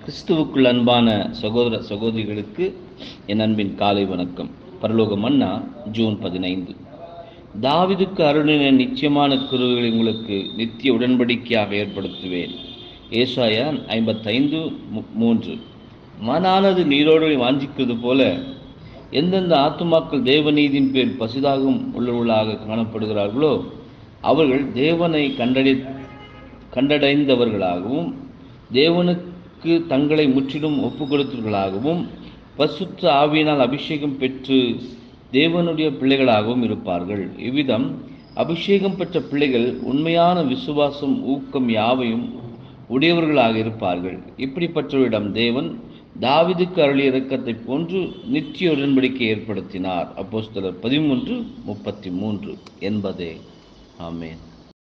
கிறிஸ்துவுக்குள் அன்பான சகோதர சகோதரிகளுக்கு என் அன்பின் காலை வணக்கம் பரலோக மன்னா ஜூன் பதினைந்து தாவிதுக்கு அருளின நிச்சயமான குருவுகளை உங்களுக்கு நித்திய உடன்படிக்கையாக ஏற்படுத்துவேன் ஏசாயா ஐம்பத்தைந்து மு- மூன்று மனானது நீரோடு வாஞ்சிக்கிறது போல எந்தெந்த ஆத்துமாக்கள் தேவநீதியின் பேர் பசிதாகவும் உள்ளவர்களாக காணப்படுகிறார்களோ அவர்கள் தேவனை கண்டடை கண்டடைந்தவர்களாகவும் தேவனுக்கு தங்களை முற்றிலும் ஒப்புக் கொடுத்தவர்களாகவும் பசுத்த ஆவியினால் அபிஷேகம் பெற்று தேவனுடைய பிள்ளைகளாகவும் இருப்பார்கள் இவ்விதம் அபிஷேகம் பெற்ற பிள்ளைகள் உண்மையான விசுவாசம் ஊக்கம் யாவையும் உடையவர்களாக இருப்பார்கள் இப்படிப்பட்டவரிடம் தேவன் தாவீதுக்கு அருளிய இரக்கத்தை போன்று நித்திய உடன்படிக்கை ஏற்படுத்தினார் அப்போஸ்தலர் பதிமூன்று முப்பத்தி மூன்று என்பதே ஆமென்